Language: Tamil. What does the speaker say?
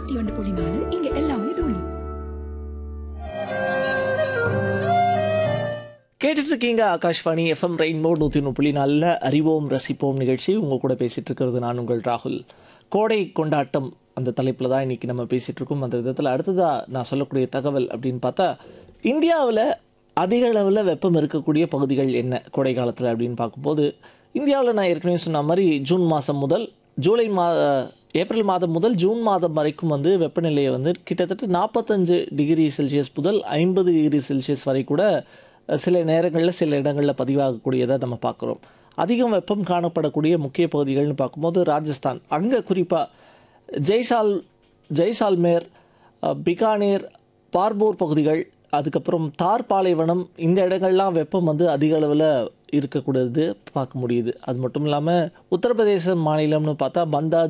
இருபத்தி ஒன்று புள்ளி நாலு இங்க எல்லாமே தூளு கேட்டுட்டு இருக்கீங்க ஆகாஷ்வாணி எஃப்எம் ரெயின்போ நூற்றி ஒன்று புள்ளி நாலில் அறிவோம் ரசிப்போம் நிகழ்ச்சி உங்கள் கூட பேசிகிட்டு இருக்கிறது நான் உங்கள் ராகுல் கோடை கொண்டாட்டம் அந்த தலைப்பில் தான் இன்றைக்கி நம்ம பேசிகிட்டு இருக்கோம் அந்த விதத்தில் அடுத்ததாக நான் சொல்லக்கூடிய தகவல் அப்படின்னு பார்த்தா இந்தியாவில் அதிக அளவில் வெப்பம் இருக்கக்கூடிய பகுதிகள் என்ன கோடை காலத்தில் அப்படின்னு பார்க்கும்போது இந்தியாவில் நான் ஏற்கனவே சொன்ன மாதிரி ஜூன் மாதம் முதல் ஜூலை மா ஏப்ரல் மாதம் முதல் ஜூன் மாதம் வரைக்கும் வந்து வெப்பநிலையை வந்து கிட்டத்தட்ட நாற்பத்தஞ்சு டிகிரி செல்சியஸ் முதல் ஐம்பது டிகிரி செல்சியஸ் வரை கூட சில நேரங்களில் சில இடங்களில் பதிவாகக்கூடியதை நம்ம பார்க்குறோம் அதிகம் வெப்பம் காணப்படக்கூடிய முக்கிய பகுதிகள்னு பார்க்கும்போது ராஜஸ்தான் அங்கே குறிப்பாக ஜெய்சால் ஜெய்சால்மேர் அஹ், பிகானேர் பார்பூர் பகுதிகள் அதுக்கப்புறம் தார் பாலைவனம் இந்த இடங்கள்லாம் வெப்பம் வந்து அதிக அளவில் இருக்கக்கூடியது பார்க்க முடியுது அது மட்டும் இல்லாமல் உத்தரப்பிரதேச மாநிலம்னு பார்த்தா பந்தா